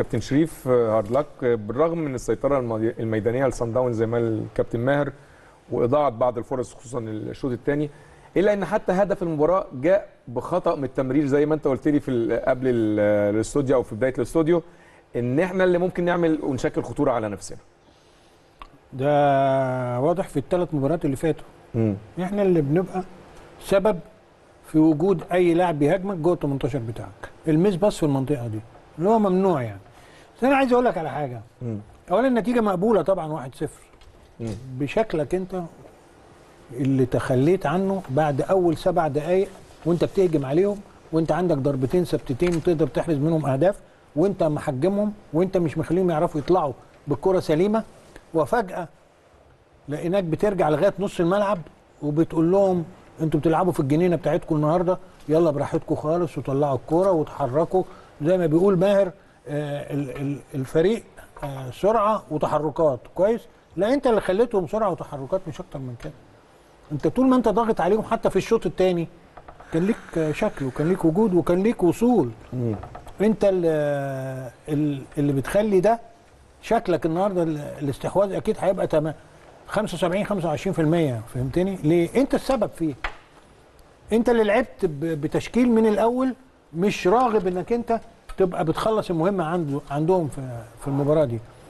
كابتن شريف آه، هارد لك آه، بالرغم من السيطره المي- الميدانيه لصن داونز زي ما قال الكابتن ماهر واضاعه بعض الفرص خصوصا الشوط الثاني الا ان حتى هدف المباراه جاء بخطا من التمرير زي ما انت قلت لي في ال- قبل ال- الاستوديو او في بدايه الاستوديو ان احنا اللي ممكن نعمل ونشكل خطوره على نفسنا ده واضح في الثلاث مباريات اللي فاتوا امم احنا اللي بنبقى سبب في وجود اي لاعب بيهاجمك جوه ال 18 بتاعك الميس باص في المنطقه دي اللي هو ممنوع يعني بس انا عايز اقول لك على حاجه مم. اولا النتيجه مقبوله طبعا 1-0 مم. بشكلك انت اللي تخليت عنه بعد اول سبع دقائق وانت بتهجم عليهم وانت عندك ضربتين ثابتتين وتقدر تحرز منهم اهداف وانت محجمهم وانت مش مخليهم يعرفوا يطلعوا بالكره سليمه وفجاه لقيناك بترجع لغايه نص الملعب وبتقول لهم انتوا بتلعبوا في الجنينه بتاعتكم النهارده يلا براحتكم خالص وطلعوا الكوره وتحركوا زي ما بيقول ماهر آه ال- ال- الفريق آه سرعه وتحركات كويس لا انت اللي خليتهم سرعه وتحركات مش اكتر من كده انت طول ما انت ضاغط عليهم حتى في الشوط الثاني كان ليك آه، شكل وكان ليك وجود وكان ليك وصول مم. انت اللي, اللي بتخلي ده شكلك النهارده ال- الاستحواذ اكيد هيبقى تمام 75 25% فهمتني ليه انت السبب فيه انت اللي لعبت ب- بتشكيل من الاول مش راغب انك انت تبقى بتخلص المهمه عنده عندهم في في المباراه دي